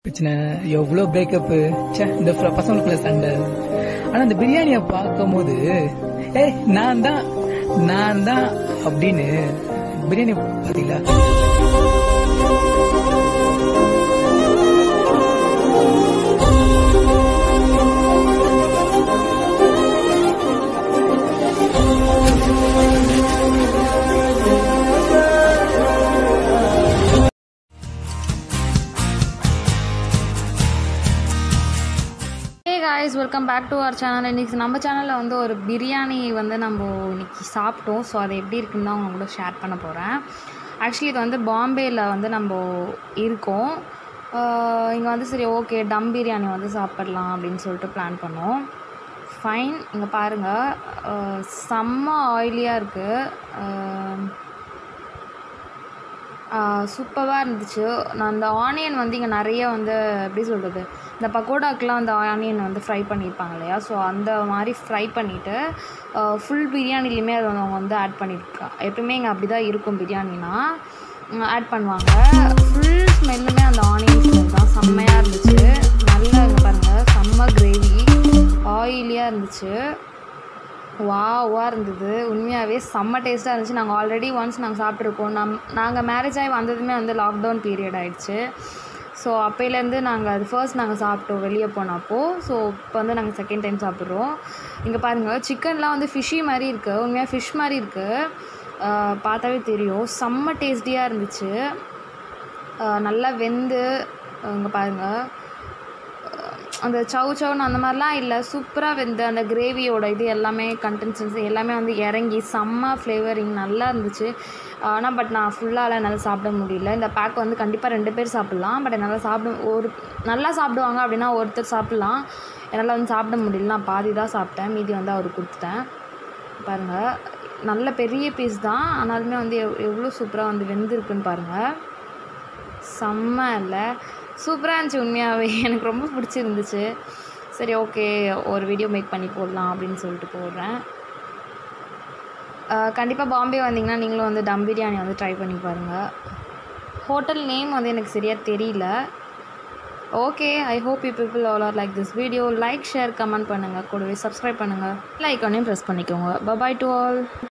பிரச்சனை எவ்வளோ பிரேக்கப்பு ச்சே இந்த ஃப- பசங்களுக்குள்ள சண்டை ஆனா இந்த பிரியாணியை பார்க்கும்போது ஏய் நான் தான் நான் தான் அப்படின்னு பிரியாணி பார்த்தீங்களா hey guys welcome back to our channel இன்றைக்கி நம்ம சேனலில் வந்து ஒரு பிரியாணி வந்து நம்ம இன்னைக்கு சாப்பிட்டோம் ஸோ அது எப்படி இருக்குன்னு தான் உங்க கூட ஷேர் பண்ண போகிறேன் ஆக்சுவலி இது வந்து பாம்பேயில் வந்து நம்ம இருக்கோம் இங்கே வந்து சரி ஓகே டம் பிரியாணி வந்து சாப்பிடலாம் அப்படின்னு சொல்லிட்டு பிளான் பண்ணோம் ஃபைன் இங்கே பாருங்கள் செம்ம ஆயிலியாக இருக்குது சூப்பராக இருந்துச்சு நான் அந்த ஆனியன் வந்து இங்கே நிறைய வந்து எப்படி சொல்கிறது இந்த பக்கோடாக்கெலாம் அந்த ஆனியன் வந்து ஃப்ரை பண்ணியிருப்பாங்க இல்லையா ஸோ அந்த மாதிரி ஃப்ரை பண்ணிவிட்டு ஃபுல் பிரியாணிலையுமே அதை வந்து அவங்க வந்து ஆட் பண்ணியிருக்கா எப்பவுமே இங்கே அப்படி தான் இருக்கும் பிரியாணினா ஆட் பண்ணுவாங்க ஃபுல் ஸ்மெல்லுமே அந்த ஆனியன் ஸ்மெல் தான் செம்மையாக இருந்துச்சு நல்லா இங்கே பாருங்கள் செம்ம கிரேவி ஆயிலியாக இருந்துச்சு வாவாக இருந்தது உண்மையாகவே செம்ம டேஸ்ட்டாக இருந்துச்சு நாங்கள் ஆல்ரெடி ஒன்ஸ் நாங்கள் சாப்பிட்ருக்கோம் நம் நாங்கள் மேரேஜ் ஆகி வந்ததுமே வந்து லாக்டவுன் பீரியட் ஆயிடுச்சு ஸோ அப்போலேருந்து நாங்கள் அது ஃபர்ஸ்ட் நாங்கள் சாப்பிட்டோம் வெளியே போனப்போ ஸோ இப்போ வந்து நாங்கள் செகண்ட் டைம் சாப்பிட்றோம் இங்கே பாருங்கள் சிக்கன்லாம் வந்து ஃபிஷ்ஷி மாதிரி இருக்குது உண்மையாக ஃபிஷ் மாதிரி இருக்குது பார்த்தாவே தெரியும் செம்ம டேஸ்டியாக இருந்துச்சு ஆஹ் நல்லா வெந்து இங்கே பாருங்கள் அந்த சவு சவுன்னு அந்த மாதிரிலாம் இல்லை சூப்பராக வெந்து அந்த கிரேவியோட இது எல்லாமே கண்டென்சன்ஸ் எல்லாமே வந்து இறங்கி செம்ம ஃப்ளேவரிங் நல்லா இருந்துச்சு ஆனால் பட் நான் ஃபுல்லாக என்னால் சாப்பிட முடியல இந்த பேக் வந்து கண்டிப்பாக ரெண்டு பேர் சாப்பிட்லாம் பட் என்னால் சாப்பிட ஒரு நல்லா சாப்பிடுவாங்க அப்படின்னா ஒருத்தர் சாப்பிட்லாம் என்னால் வந்து சாப்பிட முடியல நான் பாதி தான் சாப்பிட்டேன் மீதி வந்து அவருக்கு கொடுத்துட்டேன் பாருங்கள் நல்ல பெரிய பீஸ் தான் ஆனாலுமே வந்து எவ் எவ்வளோ சூப்பராக வந்து வெந்திருக்குன்னு பாருங்கள் செம்ம இல்லை சூப்பராக இருந்துச்சு உண்மையாகவே எனக்கு ரொம்ப பிடிச்சிருந்துச்சு சரி ஓகே ஒரு வீடியோ மேக் பண்ணி போடலாம் அப்படின்னு சொல்லிட்டு போடுறேன் கண்டிப்பாக பாம்பே வந்தீங்கன்னா நீங்களும் வந்து டம் பிரியாணி வந்து ட்ரை பண்ணி பாருங்கள் ஹோட்டல் நேம் வந்து எனக்கு சரியாக தெரியல okay I hope you people all are like this video like share comment பண்ணுங்கள் கூடவே சப்ஸ்கிரைப் பண்ணுங்கள் லைக் ஒன்றையும் ப்ரெஸ் பண்ணிக்கோங்க பபாய் டு ஆல்